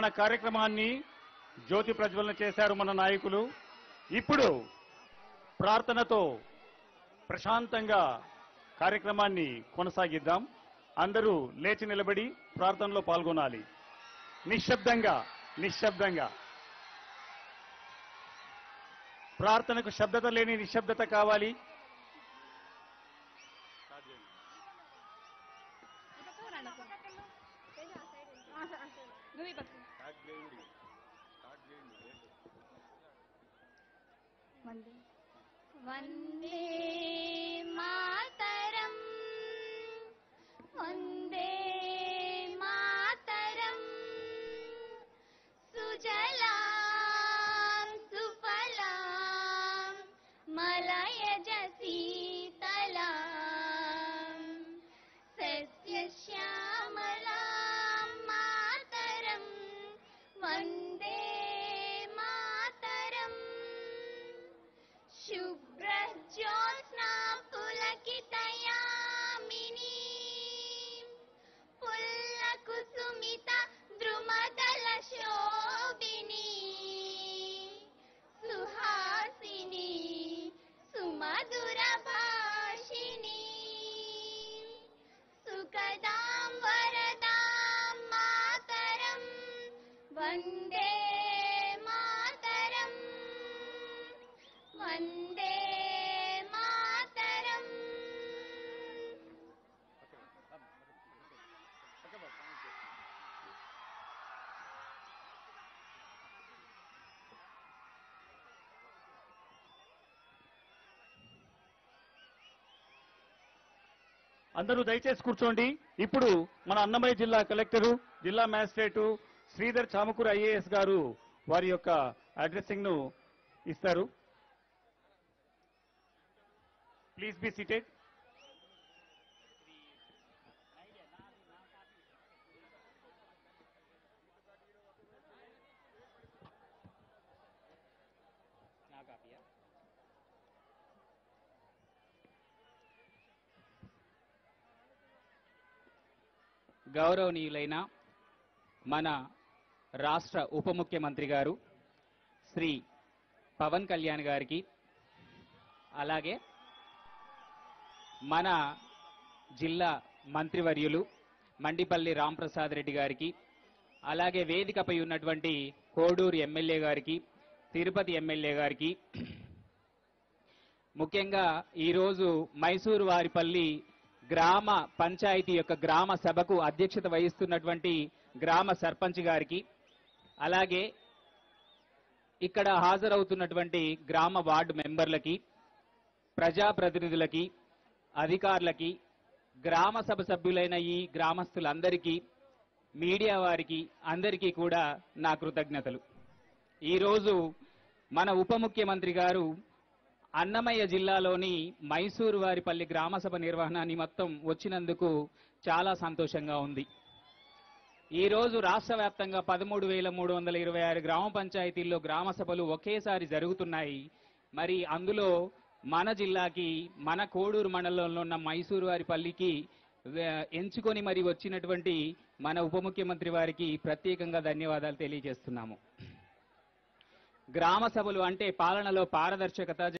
మన కార్యక్రమాన్ని జ్యోతి ప్రజ్వలన చేశారు మన నాయకులు ఇప్పుడు ప్రార్థనతో ప్రశాంతంగా కార్యక్రమాన్ని కొనసాగిద్దాం అందరూ లేచి నిలబడి ప్రార్థనలో పాల్గొనాలి నిశ్శబ్దంగా నిశ్శబ్దంగా ప్రార్థనకు శబ్దత లేని నిశ్శబ్దత కావాలి నువ్వు ఈ పక్కన. వందే మాతరం వందే మాతరం సుజలాం సుఫలాం మలయజ శీతలాం సస్యశ్యామలాం మాతరం వందే మాతరం शुभ्रज्योत्स्ना पुलकितयामिनी पुल्लकुसुमित द्रुमदलशोभिनी सुहासिनी सुमधुरभाषिणी सुखदां वरदां मातरं वन्दे मातरम् వందే మాతరం అందరూ దయచేసి కూర్చోండి ఇప్పుడు మన అన్నమయ్య జిల్లా కలెక్టరు జిల్లా మ్యాజిస్ట్రేటు శ్రీధర్ చామకూరు ఐఏఎస్ గారు వారి యొక్క అడ్రస్సింగ్ ను ఇస్తారు ప్లీజ్ బి సీటెడ్ గౌరవనీయులైన మన రాష్ట్ర ఉప ముఖ్యమంత్రి గారు శ్రీ పవన్ కళ్యాణ్ గారికి అలాగే మన జిల్లా మంత్రివర్యులు మండిపల్లి రాంప్రసాద్ రెడ్డి గారికి అలాగే వేదికపై ఉన్నటువంటి కోడూరు ఎమ్మెల్యే గారికి తిరుపతి ఎమ్మెల్యే గారికి ముఖ్యంగా ఈరోజు మైసూరు వారిపల్లి గ్రామ పంచాయతీ యొక్క గ్రామ సభకు అధ్యక్షత వహిస్తున్నటువంటి గ్రామ సర్పంచ్ గారికి అలాగే ఇక్కడ హాజరవుతున్నటువంటి గ్రామ వార్డు మెంబర్లకి ప్రజాప్రతినిధులకి అధికారులకి గ్రామ సభ సభ్యులైన ఈ గ్రామస్తులందరికీ మీడియా వారికి అందరికీ కూడా నా కృతజ్ఞతలు ఈరోజు మన ఉప ముఖ్యమంత్రి గారు అన్నమయ్య జిల్లాలోని మైసూరు వారిపల్లి గ్రామ సభ నిర్వహణ నిమిత్తం వచ్చినందుకు చాలా సంతోషంగా ఉంది ఈ రోజు రాష్ట్ర వ్యాప్తంగా పదమూడు వేల మూడు వందల ఇరవై ఆరు గ్రామ పంచాయతీల్లో గ్రామ సభలు ఒకేసారి జరుగుతున్నాయి మరి అందులో మన జిల్లాకి మన కోడూరు మండలంలో ఉన్న మైసూరు వారిపల్లికి ఆ, ఎంచుకొని మరి వచ్చినటువంటి మన ఉప ముఖ్యమంత్రి వారికి ప్రత్యేకంగా ధన్యవాదాలు తెలియజేస్తున్నాము గ్రామ సభలు అంటే పాలనలో పారదర్శకత